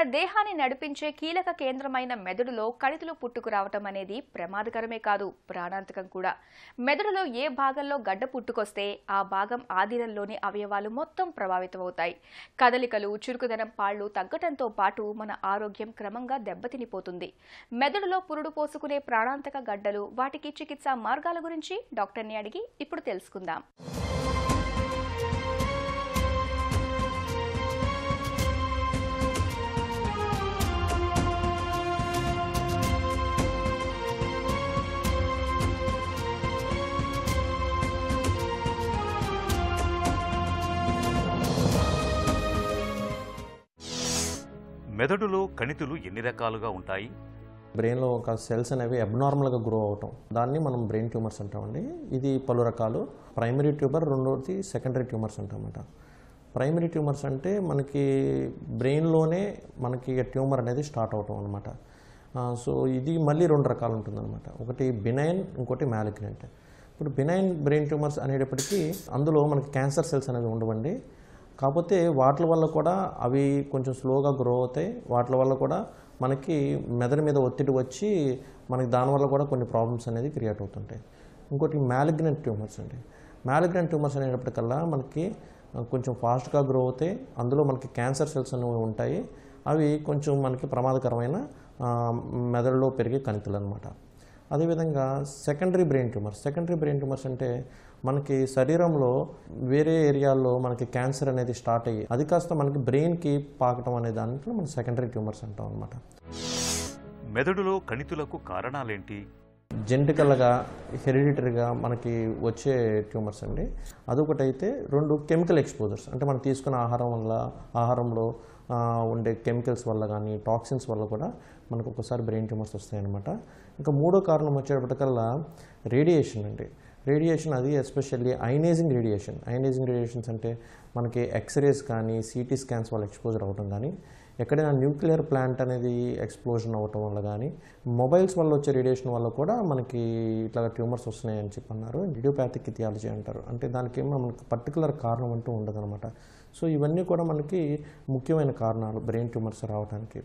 దేహాన్ని నడిపించే కీలక కేంద్రమైన మెదడులో కణితులు పుట్టుకురావటం అనేది ప్రమాదకరమే కాదు ప్రాణాంతకం కూడా మెదడులో ఏ భాగంలో గడ్డ పుట్టుకొస్తే ఆ భాగం ఆధీనంలోని అవయవాలు మొత్తం ప్రభావితమవుతాయి కదలికలు చురుకుదనం పాళ్లు తగ్గటంతో పాటు మన ఆరోగ్యం క్రమంగా దెబ్బతినిపోతుంది మెదడులో పురుడు పోసుకునే ప్రాణాంతక గడ్డలు వాటికి చికిత్సా మార్గాల గురించి డాక్టర్ని అడిగి ఇప్పుడు తెలుసుకుందాం మెదడులో కణితులు ఎన్ని రకాలుగా ఉంటాయి బ్రెయిన్లో ఒక సెల్స్ అనేవి అబ్నార్మల్గా గ్రో అవటం దాన్ని మనం బ్రెయిన్ ట్యూమర్స్ అంటామండి ఇది పలు రకాలు ప్రైమరీ ట్యూమర్ రెండవది సెకండరీ ట్యూమర్స్ అంటామన్నమాట ప్రైమరీ ట్యూమర్స్ అంటే మనకి బ్రెయిన్లోనే మనకి ట్యూమర్ అనేది స్టార్ట్ అవటం అనమాట సో ఇది మళ్ళీ రెండు రకాలు ఉంటుందన్నమాట ఒకటి బినైన్ ఇంకోటి మ్యాలిగ్నెంట్ ఇప్పుడు బినైన్ బ్రెయిన్ ట్యూమర్స్ అనేటప్పటికీ అందులో మనకి క్యాన్సర్ సెల్స్ అనేవి ఉండవండి కాకపోతే వాటి వల్ల కూడా అవి కొంచెం స్లోగా గ్రో అవుతాయి వాటి వల్ల కూడా మనకి మెదడు మీద ఒత్తిడి వచ్చి మనకి దానివల్ల కూడా కొన్ని ప్రాబ్లమ్స్ అనేది క్రియేట్ అవుతుంటాయి ఇంకోటి మ్యాలిగ్నెంట్ ట్యూమర్స్ అండి మ్యాలిగ్నెంట్ ట్యూమర్స్ అనేటప్పటికల్లా మనకి ఆ, కొంచెం ఫాస్ట్గా గ్రో అవుతాయి అందులో మనకి క్యాన్సర్ సెల్స్ అనేవి ఉంటాయి అవి కొంచెం మనకి ప్రమాదకరమైన ఆ, మెదడులో పెరిగే కణితులు అనమాట అదేవిధంగా secondary brain tumours secondary brain tumours అంటే మనకి శరీరంలో వేరే ఏరియాల్లో మనకి క్యాన్సర్ అనేది స్టార్ట్ అయ్యి అది కాస్త మనకి బ్రెయిన్కి పాకటం అనే దాంట్లో మనం సెకండరీ ట్యూమర్స్ అంటాం అనమాట మెదడులో కణితులకు కారణాలేంటి జెనటికల్గా హెరిడిటరీగా మనకి వచ్చే ట్యూమర్స్ అండి అదొకటైతే రెండు కెమికల్ ఎక్స్పోజర్స్ అంటే మనం తీసుకున్న ఆహారం వల్ల ఆహారంలో ఆ, ఉండే కెమికల్స్ వల్ల కానీ టాక్సిన్స్ వల్ల కూడా మనకు ఒకసారి బ్రెయిన్ ట్యూమర్స్ వస్తాయన్నమాట ఇంకా మూడో కారణం వచ్చేటప్పటికల్లా రేడియేషన్ అండి రేడియేషన్ అది especially ionising radiation ionising radiations అంటే మనకి ఎక్స్రేస్ కానీ సిటీ స్కాన్స్ వల్ల ఎక్స్పోజర్ అవ్వడం కానీ ఎక్కడైనా న్యూక్లియర్ ప్లాంట్ అనేది ఎక్స్ప్లోజన్ అవ్వటం వల్ల కానీ మొబైల్స్ వల్ల వచ్చే రేడియేషన్ వల్ల కూడా మనకి ఇట్లా ట్యూమర్స్ వస్తున్నాయని చెప్పి అన్నారు ఇడియోపాథిక్ ఇథియాలజీ అంటారు అంటే దానికి ఏమో మనకి పర్టికులర్ కారణం అంటూ ఉండదన్నమాట సో ఇవన్నీ కూడా మనకి ముఖ్యమైన కారణాలు బ్రెయిన్ ట్యూమర్స్ రావడానికి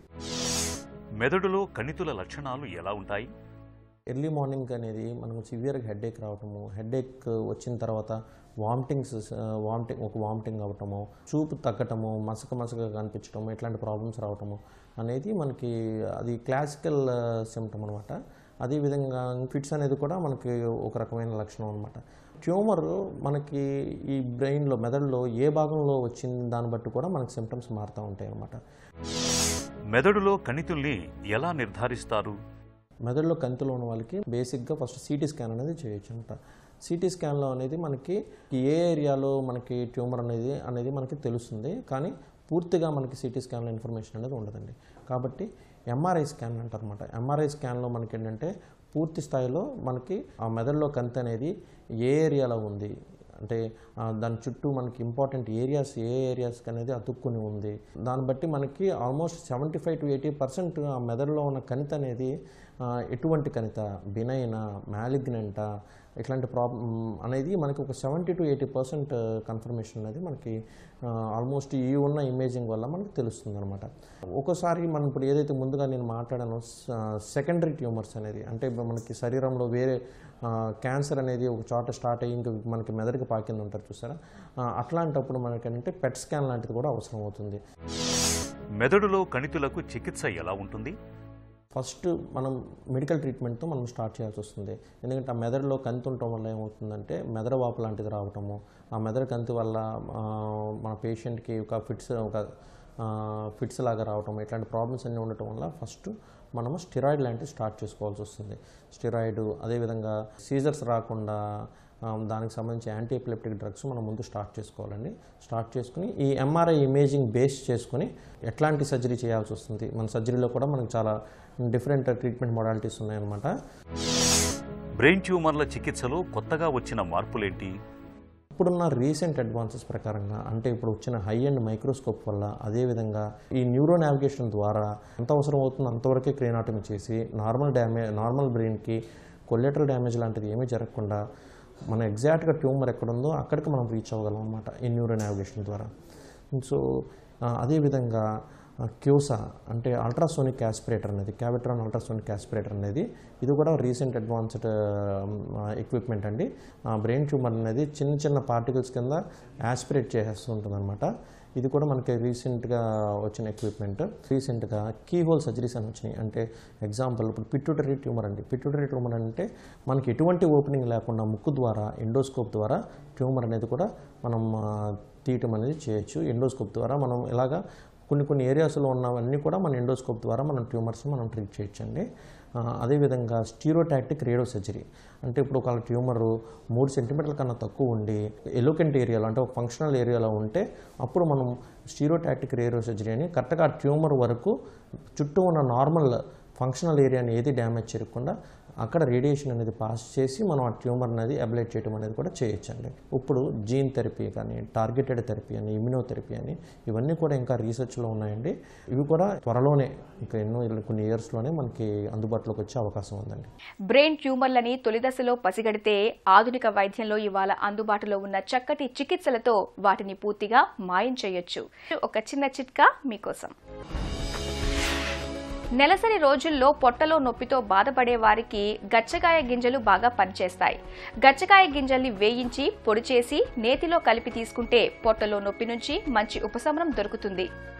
మెదడులో కణితుల లక్షణాలు ఎలా ఉంటాయి ఎర్లీ మార్నింగ్ అనేది మనకు సివియర్గా హెడేక్ రావటము హెడేక్ వచ్చిన తర్వాత వామిటింగ్స్ వామిటింగ్ ఒక వామిటింగ్ అవ్వటము చూపు తగ్గటము మసక మసకగా కనిపించటము ఇట్లాంటి ప్రాబ్లమ్స్ రావటము అనేది మనకి అది క్లాసికల్ సిమ్టమ్ అనమాట అదేవిధంగా ఫిట్స్ అనేది కూడా మనకి ఒక రకమైన లక్షణం అనమాట ట్యూమర్ మనకి ఈ బ్రెయిన్లో మెదడులో ఏ భాగంలో వచ్చింది దాన్ని బట్టి కూడా మనకి సిమ్టమ్స్ మారుతూ ఉంటాయి అన్నమాట మెదడులో కణితుల్ని ఎలా నిర్ధారిస్తారు మెదడులో కంతులు ఉన్న వాళ్ళకి బేసిక్గా ఫస్ట్ సిటీ స్కాన్ అనేది చేయొచ్చు అనమాట సిటీ స్కాన్లో అనేది మనకి ఏ ఏరియాలో మనకి ట్యూమర్ అనేది అనేది మనకి తెలుస్తుంది కానీ పూర్తిగా మనకి సిటీ స్కాన్లో ఇన్ఫర్మేషన్ అనేది ఉండదండి కాబట్టి ఎంఆర్ఐ స్కాన్ అంటారు అనమాట ఎంఆర్ఐ స్కాన్లో మనకి ఏంటంటే పూర్తి స్థాయిలో మనకి ఆ మెదడులో కంతి అనేది ఏ ఏరియాలో ఉంది అంటే ఆ, దాని చుట్టూ మనకి ఇంపార్టెంట్ ఏరియాస్ ఏ ఏరియాస్కి అనేది అతుక్కుని ఉంది దాన్ని బట్టి మనకి almost seventy five to eighty percent ఆ మెదడులో ఉన్న కణిత అనేది ఆ, ఎటువంటి కణిత బినైనా మ్యాలిగ్నెంటా ఇట్లాంటి ప్రాబ్లం అనేది మనకి ఒక seventy to eighty percent confirmation అనేది మనకి ఆల్మోస్ట్ ఈ ఉన్న ఇమేజింగ్ వల్ల మనకు తెలుస్తుంది అనమాట ఒక్కోసారి మనం ఇప్పుడు ఏదైతే ముందుగా నేను మాట్లాడానో సెకండరీ ట్యూమర్స్ అనేది అంటే ఇప్పుడు మనకి శరీరంలో వేరే క్యాన్సర్ అనేది ఒక చోట స్టార్ట్ అయ్యి ఇంకా మనకి మెదడుకి పాకింది ఉంటారు చూసారా ఆ, అట్లాంటప్పుడు మనకి ఏంటంటే పెట్ స్కాన్ లాంటిది కూడా అవసరం అవుతుంది మెదడులో కణితులకు చికిత్స ఎలా ఉంటుంది ఫస్ట్ మనం మెడికల్ ట్రీట్మెంట్తో మనం స్టార్ట్ చేయాల్సి వస్తుంది ఎందుకంటే ఆ మెదడులో కంతి ఉండటం వల్ల ఏమవుతుందంటే మెదడు వాపు లాంటిది రావటము ఆ మెదడు కంతి వల్ల ఆ, మన పేషెంట్కి ఒక ఫిట్స్ ఒక ఫిట్స్ లాగా రావటం ఇట్లాంటి ప్రాబ్లమ్స్ అన్నీ ఉండటం వల్ల ఫస్ట్ మనము స్టిరాయిడ్ లాంటివి స్టార్ట్ చేసుకోవాల్సి వస్తుంది స్టిరాయిడ్ అదేవిధంగా సీజర్స్ రాకుండా ఆ, దానికి సంబంధించి యాంటీ ఎపిలెప్టిక్ డ్రగ్స్ మనం ముందు స్టార్ట్ చేసుకోవాలండి స్టార్ట్ చేసుకుని ఈ ఎంఆర్ఐ ఇమేజింగ్ బేస్ చేసుకుని ఎట్లాంటి సర్జరీ చేయాల్సి వస్తుంది మన సర్జరీలో కూడా మనకు చాలా డిఫరెంట్ ట్రీట్మెంట్ మోడాలిటీస్ ఉన్నాయన్నమాట బ్రెయిన్ ట్యూమర్ల చికిత్సలో కొత్తగా వచ్చిన మార్పులేంటి ఇప్పుడున్న రీసెంట్ అడ్వాన్సెస్ ప్రకారంగా అంటే ఇప్పుడు వచ్చిన హై అండ్ మైక్రోస్కోప్ వల్ల అదేవిధంగా ఈ న్యూరో నావిగేషన్ ద్వారా ఎంత అవసరం అవుతుందో అంతవరకే క్రేనాటమీ చేసి నార్మల్ డ్యామేజ్ నార్మల్ బ్రెయిన్కి కొల్లెటరల్ డ్యామేజ్ లాంటిది ఏమీ జరగకుండా మన ఎగ్జాక్ట్గా ట్యూమర్ ఎక్కడుందో అక్కడికి మనం రీచ్ అవ్వగలం అనమాట ఈ న్యూరో నావిగేషన్ ద్వారా సో ఆ, అదేవిధంగా క్యూసా అంటే అల్ట్రాసోనిక్ యాస్పిరేటర్ అనేది క్యావిట్రాన్ అల్ట్రాసోనిక్ యాస్పిరేటర్ అనేది ఇది కూడా రీసెంట్ అడ్వాన్స్డ్ ఎక్విప్మెంట్ అండి బ్రెయిన్ ట్యూమర్ అనేది చిన్న చిన్న పార్టికల్స్ కింద యాస్పిరేట్ చేసేస్తుంటుంది అనమాట ఇది కూడా మనకి రీసెంట్గా వచ్చిన ఎక్విప్మెంట్ రీసెంట్గా కీ హోల్ సర్జరీస్ అని వచ్చినాయి అంటే ఎగ్జాంపుల్ ఇప్పుడు పిట్యూటరీ ట్యూమర్ అండి పిట్యూటరీ ట్యూమర్ అంటే మనకి ఎటువంటి ఓపెనింగ్ లేకుండా ముక్కు ద్వారా ఎండోస్కోప్ ద్వారా ట్యూమర్ అనేది కూడా మనం ఆ, తీయటం అనేది చేయొచ్చు ఎండోస్కోప్ ద్వారా మనం ఇలాగా కొన్ని కొన్ని ఏరియాస్లో ఉన్నవన్నీ కూడా మన ఎండోస్కోప్ ద్వారా మనం ట్యూమర్స్ మనం ట్రీట్ చేయొచ్చండి ఆ, అదేవిధంగా స్టీరోటాక్టిక్ రేడియో సర్జరీ అంటే ఇప్పుడు ఒక ట్యూమర్ మూడు సెంటీమీటర్ల కన్నా తక్కువ ఉండి ఎలోకెంట్ ఏరియాలో అంటే ఒక ఫంక్షనల్ ఏరియాలో ఉంటే అప్పుడు మనం స్టీరోటాక్టిక్ రేడియో సర్జరీ అని కరెక్ట్గా ఆ ట్యూమర్ వరకు చుట్టూ ఉన్న నార్మల్ ఫంక్షనల్ ఏరియాని ఏది డ్యామేజ్ చేయకుండా అక్కడ రేడియేషన్ అనేది పాస్ చేసి మనం ఆ ట్యూమర్ అనేది అబ్లైట్ చేయడం అనేది కూడా చేయొచ్చండి ఇప్పుడు జీన్ థెరపీ కానీ టార్గెటెడ్ థెరపీ అని ఇమ్యూనోథెరపీ అని ఇవన్నీ కూడా ఇంకా రీసెర్చ్లో ఉన్నాయండి ఇవి కూడా త్వరలోనే ఇంకా ఎన్నో కొన్ని ఇయర్స్లోనే మనకి అందుబాటులోకి వచ్చే అవకాశం ఉందండి బ్రెయిన్ ట్యూమర్లని తొలిదశలో పసిగడితే ఆధునిక వైద్యంలో ఇవాళ అందుబాటులో ఉన్న చక్కటి చికిత్సలతో వాటిని పూర్తిగా మాయం చేయొచ్చు ఒక చిన్న చిట్కా మీకోసం నెలసరి రోజుల్లో పొట్టలో నొప్పితో బాధపడే వారికి గచ్చకాయ గింజలు బాగా పనిచేస్తాయి గచ్చకాయ గింజల్ని వేయించి పొడి చేసి నేతిలో కలిపి తీసుకుంటే పొట్టలో నొప్పి నుంచి మంచి ఉపశమనం దొరుకుతుంది